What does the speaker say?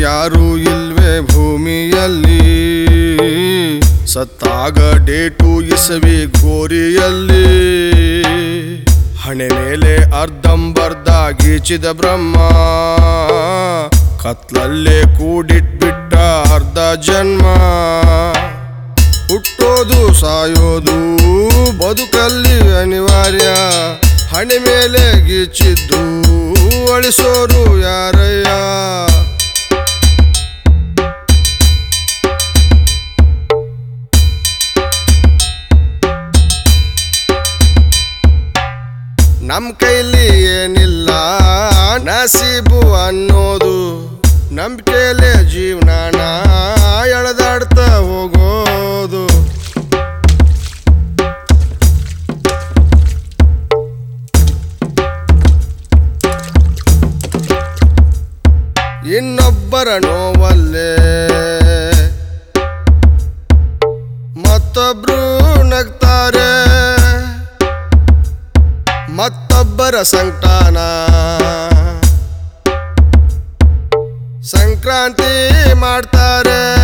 ಯಾರೂ ಇಲ್ವೇ ಭೂಮಿಯಲ್ಲಿ ಸತ್ತಾಗ ಡೇಟು ಇಸವಿ ಗೋರಿಯಲ್ಲಿ ಹಣೆ ಮೇಲೆ ಅರ್ಧಂಬರ್ಧ ಗೀಚಿದ ಬ್ರಹ್ಮ ಕತ್ಲಲ್ಲೇ ಕೂಡಿಟ್ಬಿಟ್ಟ ಅರ್ಧ ಜನ್ಮ ಹುಟ್ಟೋದು ಸಾಯೋದು ಬದುಕಲ್ಲಿ ಅನಿವಾರ್ಯ ಹಣೆ ಮೇಲೆ ಗೀಚಿದ್ದು ಅಳಿಸೋರು ಯಾರಯ್ಯ ನಮ್ ಕೈಲಿ ಏನಿಲ್ಲ ನಸೀಬು ಅನ್ನೋದು ನಂಬಿಕೆಲೆ ಜೀವನಾನ ಎಳೆದಾಡ್ತಾ ಹೋಗೋದು ಇನ್ನೊಬ್ಬರ ನೋವಲ್ಲೇ ಮತ್ತೊಬ್ರು ನಗ್ತಾರೆ ಮತ್ತೊಬ್ಬರ ಸಂಕಟಾನ ಸಂಕ್ರಾಂತಿ ಮಾಡ್ತಾರೆ